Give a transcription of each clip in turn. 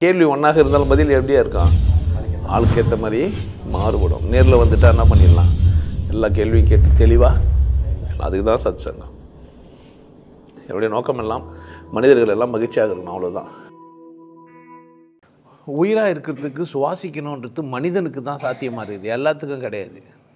கேள்வி ஒன்றாக இருந்தாலும் பதில் எப்படியா இருக்கும் ஆளுக்கு ஏற்ற மாதிரி மாறுபடும் நேரில் வந்துட்டா என்ன பண்ணிடலாம் எல்லா கேள்வியும் கேட்டு தெளிவாக அதுக்கு தான் சத் சங்கம் என்னுடைய நோக்கம் எல்லாம் மனிதர்கள் எல்லாம் மகிழ்ச்சியாக இருக்கணும் அவ்வளோதான் உயிராக இருக்கிறதுக்கு சுவாசிக்கணுன்றது மனிதனுக்கு தான் சாத்தியமாக இருக்குது எல்லாத்துக்கும் கிடையாது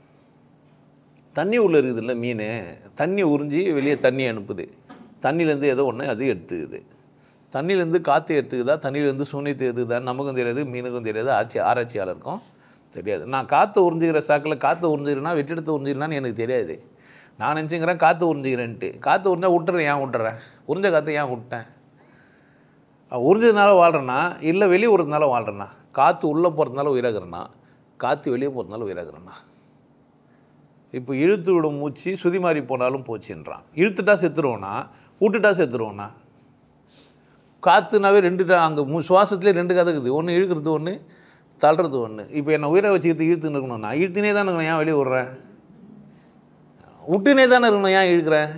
தண்ணி உள்ளே இருக்குது இல்லை மீன் தண்ணி உறிஞ்சி வெளியே தண்ணி அனுப்புது தண்ணியிலேருந்து ஏதோ ஒன்று அது எடுத்துக்குது தண்ணியிலேருந்து காற்று எடுத்துக்குதா தண்ணியிலேருந்து சூனியத்தை எடுத்துக்குதான்னு நமக்கும் தெரியாது மீனுக்கும் தெரியாது ஆட்சி ஆராய்ச்சியாளருக்கும் தெரியாது நான் காற்று உறிஞ்சிக்கிற சாக்கில் காற்று உறிஞ்சிக்கிறேன்னா வெற்றிடத்தை உறிஞ்சிக்கிறேன்னு எனக்கு தெரியாது நான் நினச்சிக்கிறேன் காற்று உறிஞ்சிக்கிறேன்ட்டு காற்று உறிஞ்சா விட்டுறேன் ஏன் விட்டுறேன் உறிஞ்ச காற்றை ஏன் விட்டேன் உறிஞ்சதுனால வாழ்கிறேன்னா இல்லை வெளியே விடுறதுனால வாழ்கிறேன்னா காற்று உள்ளே போகிறதுனால உயிராகிறேன்னா காற்று வெளியே போகிறதுனால உயிராகிறேன்னா இப்போ இழுத்து விடும் மூச்சு சுதி மாறி போனாலும் போச்சுன்றான் இழுத்துட்டா செத்துருவோனா விட்டுட்டா செத்துருவோனா காற்றுனாவே ரெண்டு அங்கே மூ சுவாசத்துலேயே ரெண்டு கதை இருக்குது ஒன்று இழுக்கிறது ஒன்று தள்ளுறது ஒன்று இப்போ என்னை உயிரை வச்சுக்கிட்டு இழுத்துன்னு இருக்கணும்னா இழுத்துனே தானே இருக்கணும் ஏன் வெளியே விட்றேன் விட்டுனே தானே இருக்கணும் ஏன் இழுக்கிறேன்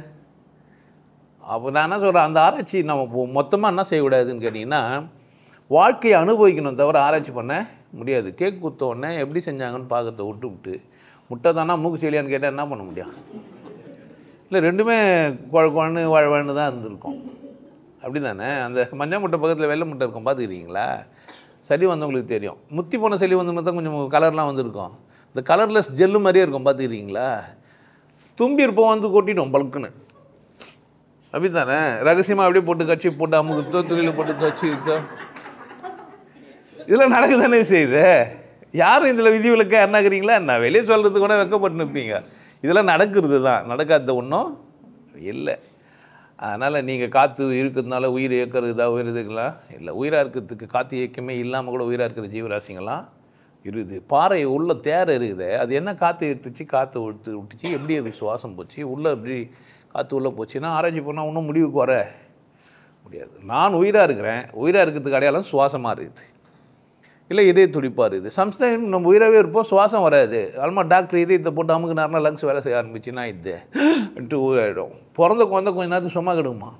அப்போ நான் என்ன சொல்கிறேன் அந்த ஆராய்ச்சி நம்ம மொத்தமாக என்ன செய்யக்கூடாதுன்னு கேட்டிங்கன்னா வாழ்க்கையை அனுபவிக்கணும் தவிர ஆராய்ச்சி பண்ண முடியாது கேக் குத்த உடனே எப்படி செஞ்சாங்கன்னு பார்க்கறத விட்டு விட்டு முட்டை தானா மூக்கு செலியான்னு கேட்டால் என்ன பண்ண முடியும் இல்லை ரெண்டுமே குழ குழன்னு வாழ்வாழ்னு தான் இருந்திருக்கும் அப்படி தானே அந்த மஞ்சள் முட்டை பக்கத்தில் வெள்ளை முட்டை இருக்கும் பார்த்துக்கிறீங்களா சளி வந்தவங்களுக்கு தெரியும் முத்தி போன சளி வந்து தான் கொஞ்சம் கலர்லாம் வந்திருக்கும் இந்த கலர்லெஸ் ஜெல்லு மாதிரியே இருக்கும் பார்த்துக்கிறீங்களா தும்பி இருப்போம் வந்து கொட்டிடும் பல்க்குன்னு அப்படி தானே ரகசியமாக அப்படியே போட்டு கட்சி போட்டு அமுக்குத்தோ துணியில் போட்டு துவச்சிக்கிட்டோ இதெல்லாம் நடக்க தானே செய்யுது யாரும் இதில் விதி விலக்க என்னங்கிறீங்களா என்ன வெளியே சொல்கிறதுக்கு கூட வெக்கப்பட்டு நிற்பீங்க இதெல்லாம் நடக்கிறது தான் நடக்காத ஒன்றும் இல்லை அதனால் நீங்கள் காற்று இருக்கிறதுனால உயிர் இயக்கிறதா உயிர் இதுக்கெல்லாம் இல்லை உயிராக இருக்கிறதுக்கு காற்று இயக்கமே இல்லாமல் கூட உயிராக இருக்கிற ஜீவராசிங்கெல்லாம் இருக்குது பாறை உள்ள தேரை இருக்குது அது என்ன காற்று எடுத்துச்சு காற்று விட்டு விட்டுச்சு எப்படி அது சுவாசம் போச்சு உள்ளே எப்படி காற்று உள்ளே போச்சுன்னா ஆராய்ச்சி பண்ணால் ஒன்றும் முடிவுக்கு வர முடியாது நான் உயிராக இருக்கிறேன் உயிராக இருக்கிறதுக்கு அடையாளம் சுவாசமாக இருக்குது இல்லை இதய துடிப்பாக இருக்குது சம்டைம் நம்ம உயிராகவே இருப்போம் சுவாசம் வராது ஆல்மா டாக்டர் இதயத்தை போட்டு அமுக்குனாருனா லங்ஸ் வேலை செய்ய ஆரம்பிச்சுன்னா இது இன்ட்டு உயிராயிடும் பிறந்த குழந்தை கொஞ்ச நேரத்துக்கு சும்மா கிடுமா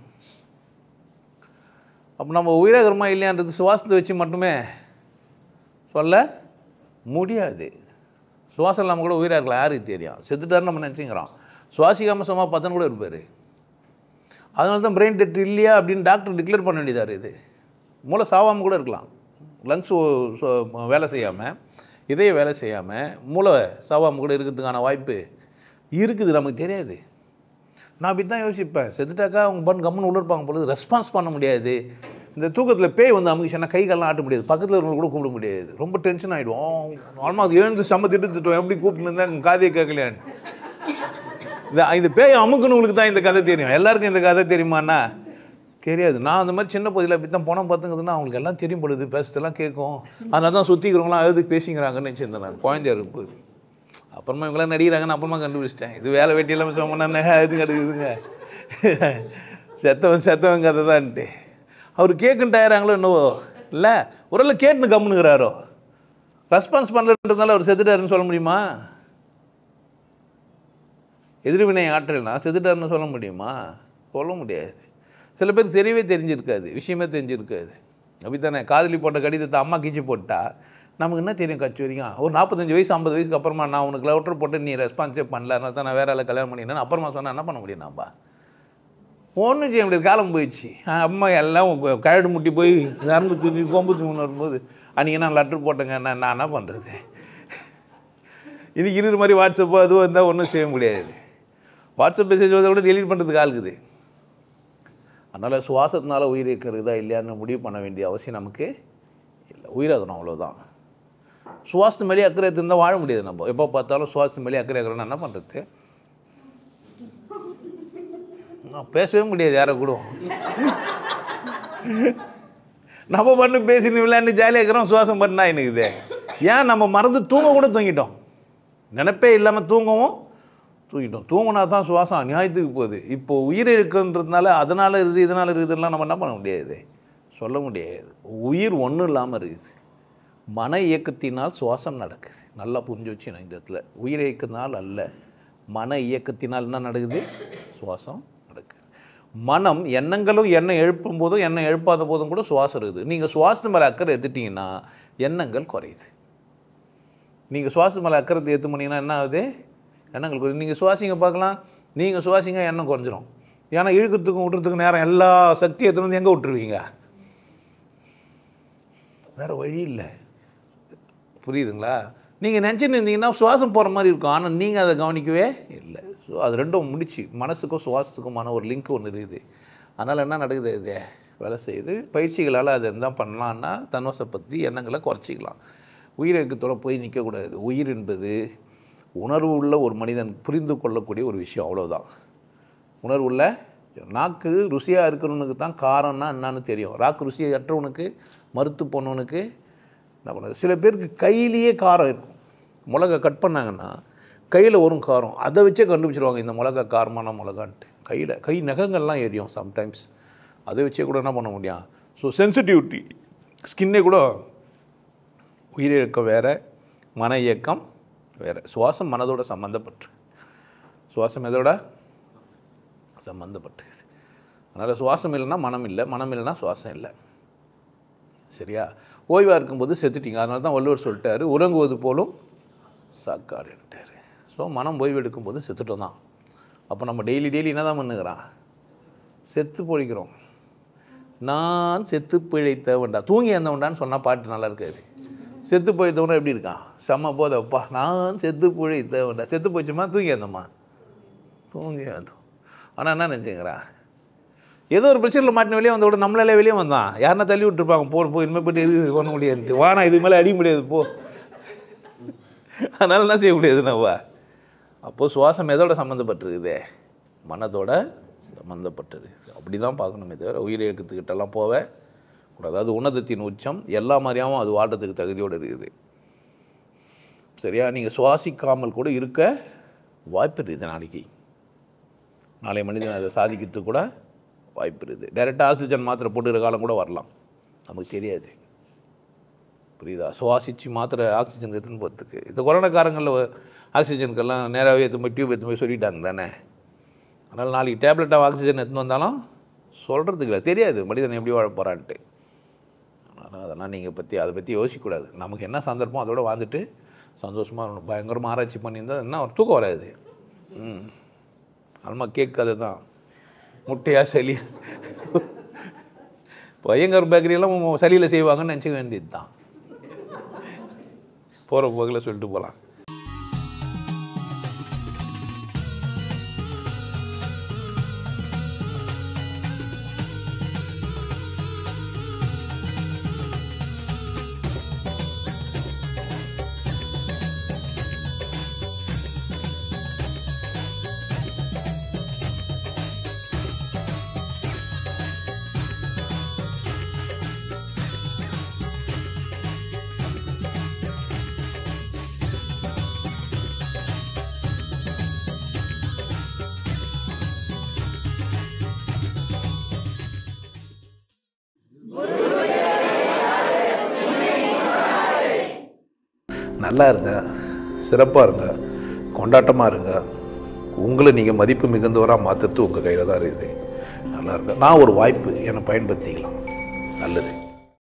அப்போ நம்ம உயிராகிறோமா இல்லையான்றது சுவாசத்தை வச்சு மட்டுமே சொல்ல முடியாது சுவாசம் இல்லாமல் கூட உயிராக இருக்கலாம் யாருக்கு தெரியும் செத்துட்டாருன்னு நம்ம நினச்சிங்கிறோம் சுவாசிக்காமல் சும்மா பத்தன் கூட இருப்பார் அதனால தான் பிரெயின் டெட் இல்லையா அப்படின்னு டாக்டர் டிக்ளேர் பண்ண வேண்டியதாக இது மூளை சாவாமல் கூட இருக்கலாம் லங்ஸ் வேலை செய்யாமல் இதய வேலை செய்யாமல் மூளை சாவாமல் கூட இருக்கிறதுக்கான வாய்ப்பு இருக்குது நமக்கு தெரியாது நான் அப்படி தான் யோசிப்பேன் செத்துட்டாக்கா அவங்க பண்ண கம்முன்னு உள்ள இருப்பாங்க பொழுது ரெஸ்பான்ஸ் பண்ண முடியாது இந்த தூக்கத்தில் பேய் வந்து அமுகிச்சுன்னா கை கால்லாம் ஆட்ட முடியாது பக்கத்தில் இருக்கவங்க கூட கூப்பிட முடியாது ரொம்ப டென்ஷன் ஆகிடும் ஆல்மோஸ்ட் எழுந்து செம்ம திட்டு திட்டம் எப்படி கூப்பிட்டு இருந்தால் காதையை கேட்கலையான்னு இந்த இந்த பேய் அமுக்குனவங்களுக்கு தான் இந்த கதை தெரியும் எல்லாருக்கும் இந்த கதை தெரியுமாண்ணா தெரியாது நான் அந்த மாதிரி சின்ன பகுதியில் அப்படி தான் பணம் பார்த்துங்கிறதுனா அவங்களுக்கு எல்லாம் தெரியும் பொழுது பேசுறதெல்லாம் கேட்கும் அதனால தான் சுற்றிக்கிறவங்களாம் அழுது பேசிக்கிறாங்கன்னு வச்சுருந்தேன் நான் குழந்தையா இருக்கும்போது அப்புறமா இவங்களாம் நடிக்கிறாங்கன்னு அப்புறமா கண்டுபிடிச்சிட்டேன் இது வேலை வெட்டியெல்லாம் சொன்னா இது கிடக்குதுங்க செத்தவன் செத்தவன் கதை தான்ட்டு அவர் கேட்குன்னு டயராங்களோ என்னவோ இல்லை ஒரு கேட்டுன்னு கம்முனுங்கிறாரோ ரெஸ்பான்ஸ் பண்ணலன்றதுனால அவர் செத்துட்டாருன்னு சொல்ல முடியுமா எதிர்வினை ஆற்றல்னா செத்துட்டாருன்னு சொல்ல முடியுமா சொல்ல முடியாது சில பேர் தெரியவே தெரிஞ்சிருக்காது விஷயமே தெரிஞ்சிருக்காது அப்படித்தானே காதலி போட்ட கடிதத்தை அம்மா கிச்சு போட்டா நமக்கு என்ன தெரியும் கட்சி வரைக்கும் ஒரு நாற்பத்தஞ்சு வயசு ஐம்பது வயசுக்கு அப்புறமா நான் உனக்கு லெட்டர் போட்டு நீ ரெஸ்பான்ஸே பண்ணல அதனால தான் நான் வேற ஆளை கல்யாணம் பண்ணினேன் அப்புறமா சொன்னால் என்ன பண்ண முடியும் நாம்பா ஒன்றும் செய்ய முடியாது காலம் போயிடுச்சு அம்மா எல்லாம் கழடு முட்டி போய் நரம்பு தூக்கி கொம்பு தூங்கி வரும்போது அன்றைக்கி நான் லெட்டர் போட்டேங்க நான் நான் என்ன பண்ணுறது இன்னைக்கு இருக்கிற மாதிரி வாட்ஸ்அப்போ அதுவும் இருந்தால் ஒன்றும் செய்ய முடியாது வாட்ஸ்அப் மெசேஜ் வந்தால் கூட டெலிட் பண்ணுறதுக்கு ஆளுக்குது அதனால் சுவாசத்தினால உயிர் இருக்கிறதா இல்லையான்னு முடிவு பண்ண வேண்டிய அவசியம் நமக்கு இல்லை உயிராகணும் அவ்வளோதான் சுவாசத்து மேலே அக்கறை இருந்தால் வாழ முடியாது நம்ம எப்போ பார்த்தாலும் சுவாசத்து மேலே அக்கறை இருக்கிறோன்னா என்ன பண்ணுறது நான் பேசவே முடியாது யாரை கூட நம்ம பண்ணு பேசினு விளையாண்டு ஜாலியாக இருக்கிறோம் சுவாசம் பண்ணா எனக்குது ஏன் நம்ம மறந்து தூங்க கூட தூங்கிட்டோம் நினைப்பே இல்லாமல் தூங்கவும் தூங்கிட்டோம் தூங்கினா தான் சுவாசம் அநியாயத்துக்கு போகுது இப்போ உயிர் இருக்குன்றதுனால அதனால் இருக்குது இதனால் இருக்குதுலாம் நம்ம என்ன பண்ண முடியாது சொல்ல முடியாது உயிர் ஒன்றும் இல்லாமல் இருக்குது மன இயக்கத்தினால் சுவாசம் நடக்குது நல்லா புரிஞ்சு வச்சு நான் இந்த இடத்துல உயிர் இயக்கத்தினால் அல்ல மன இயக்கத்தினால் என்ன நடக்குது சுவாசம் நடக்குது மனம் எண்ணங்களும் எண்ணம் எழுப்பும் போதும் எண்ணம் எழுப்பாத போதும் கூட சுவாசம் இருக்குது நீங்கள் சுவாசத்து மேலே அக்கறை எடுத்துட்டீங்கன்னா எண்ணங்கள் குறையுது நீங்கள் சுவாசத்து மேலே அக்கறை ஏற்று பண்ணிங்கன்னா என்ன ஆகுது எண்ணங்கள் குறையுது நீங்கள் சுவாசிங்க பார்க்கலாம் நீங்கள் சுவாசிங்க எண்ணம் குறைஞ்சிரும் ஏன்னா இழுக்கிறதுக்கும் விட்டுறதுக்கும் நேரம் எல்லா சக்தி எடுத்துன்னு வந்து எங்கே விட்டுருவீங்க வேறு வழி இல்லை புரியுதுங்களா நீங்கள் நினச்சின்னு இருந்தீங்கன்னா சுவாசம் போகிற மாதிரி இருக்கும் ஆனால் நீங்கள் அதை கவனிக்கவே இல்லை ஸோ அது ரெண்டும் முடிச்சு மனசுக்கும் சுவாசத்துக்குமான ஒரு லிங்க் ஒன்று இருக்குது அதனால் என்ன நடக்குது இது வேலை செய்யுது பயிற்சிகளால் அது என்ன பண்ணலான்னா தன்வசப்படுத்தி எண்ணங்களை குறைச்சிக்கலாம் உயிரிழக்கத்தோட போய் நிற்கக்கூடாது உயிர் என்பது உணர்வு உள்ள ஒரு மனிதன் புரிந்து கொள்ளக்கூடிய ஒரு விஷயம் அவ்வளோதான் உணர்வு உள்ள நாக்கு ருசியாக இருக்கிறவனுக்கு தான் காரம்னா என்னன்னு தெரியும் ராக்கு ருசியை அற்றவனுக்கு மறுத்து போனவனுக்கு என்ன பண்ணுறது சில பேருக்கு கையிலேயே காரம் இருக்கும் மிளகா கட் பண்ணாங்கன்னா கையில் வரும் காரம் அதை வச்சே கண்டுபிடிச்சிருவாங்க இந்த மிளகா காரமான மிளகான்ட்டு கையில் கை நகங்கள்லாம் எரியும் சம்டைம்ஸ் அதை வச்சே கூட என்ன பண்ண முடியும் ஸோ சென்சிட்டிவிட்டி ஸ்கின்னே கூட உயிரிழக்கம் வேறு மன இயக்கம் வேறு சுவாசம் மனதோட சம்மந்தப்பட்டு சுவாசம் எதோட சம்மந்தப்பட்டது அதனால் சுவாசம் இல்லைன்னா மனம் இல்லை மனம் இல்லைன்னா சுவாசம் இல்லை சரியா ஓய்வாக இருக்கும்போது செத்துட்டீங்க அதனால தான் வள்ளுவர் சொல்லிட்டாரு உறங்குவது போலும் சாக்காடுன்ட்டார் ஸோ மனம் ஓய்வு எடுக்கும்போது செத்துட்டோம் தான் அப்போ நம்ம டெய்லி டெய்லி என்ன தான் பண்ணுகிறோம் செத்து பொழிக்கிறோம் நான் செத்து பிழைத்தவன்டா தூங்கி இருந்தவன்டான்னு சொன்னால் பாட்டு நல்லா இருக்காது செத்து போய்த்தவனா எப்படி இருக்கான் செம்ம போதப்பா நான் செத்து பிழைத்தவன்டா செத்து போச்சுமா தூங்கி இருந்தம்மா தூங்கி இருந்தோம் ஆனால் என்ன நினச்சிங்கிறான் ஏதோ ஒரு பிரச்சனையில் மாட்டின வெளியே வந்த கூட நம்மளாலே வெளியே வந்தான் யாருன்னா தள்ளி விட்டுருப்பாங்க போ போ இனிமேல் போய்ட்டு இது பண்ண முடியாது வானா இதுக்கு மேலே அடிக்க முடியாது போ அதனால் என்ன செய்ய முடியாது நம்ம அப்போது சுவாசம் எதோட சம்மந்தப்பட்டிருக்குது மனதோட சம்மந்தப்பட்டிருக்கு அப்படி தான் பார்க்கணுமே தவிர உயிரிழக்கத்துக்கிட்டலாம் போக கூடாது அது உன்னதத்தின் உச்சம் எல்லா மாதிரியாவும் அது வாழ்றதுக்கு தகுதியோடு இருக்குது சரியா நீங்கள் சுவாசிக்காமல் கூட இருக்க வாய்ப்பு இருக்குது நாளைக்கு நாளை மனிதன் அதை சாதிக்கிறதுக்கு கூட வாய்ப்பு இருக்குது டைரெக்டாக ஆக்சிஜன் மாத்திரை போட்டுக்கிற காலம் கூட வரலாம் நமக்கு தெரியாது புரியுதா சுவாசித்து மாத்திரை ஆக்சிஜன் எடுத்துன்னு போகிறதுக்கு இந்த கொரோனா காரங்களில் ஆக்சிஜனுக்கெல்லாம் நேராகவே எடுத்து போய் டியூப் எடுத்து போய் சொல்லிட்டாங்க தானே அதனால் நாளைக்கு டேப்லெட்டாக ஆக்சிஜன் எடுத்துன்னு வந்தாலும் சொல்கிறதுக்கு இல்லை தெரியாது மனிதன் எப்படி வாழ போகிறான்ட்டு அதனால் அதெல்லாம் நீங்கள் பற்றி அதை பற்றி யோசிக்கக்கூடாது நமக்கு என்ன சந்தர்ப்பம் அதோட வாழ்ந்துட்டு சந்தோஷமாக இருக்கணும் பயங்கரமாக ஆராய்ச்சி பண்ணியிருந்தால் என்ன ஒரு தூக்கம் வராது ம் அல்மா கேக் கதை தான் முட்டையா சளி பையங்கர் பேக்கரியெல்லாம் சளியில் செய்வாங்கன்னு நினச்சிக்க வேண்டியது தான் போகிற போக்கில் சொல்லிட்டு போகலாம் நல்லா இருங்க சிறப்பாக இருங்க கொண்டாட்டமாக இருங்க உங்களை நீங்கள் மதிப்பு மிகுந்தவராக மாற்றுறது உங்கள் கையில் தான் இருக்குது நல்லா இருங்க நான் ஒரு வாய்ப்பு என்னை பயன்படுத்திக்கலாம் நல்லது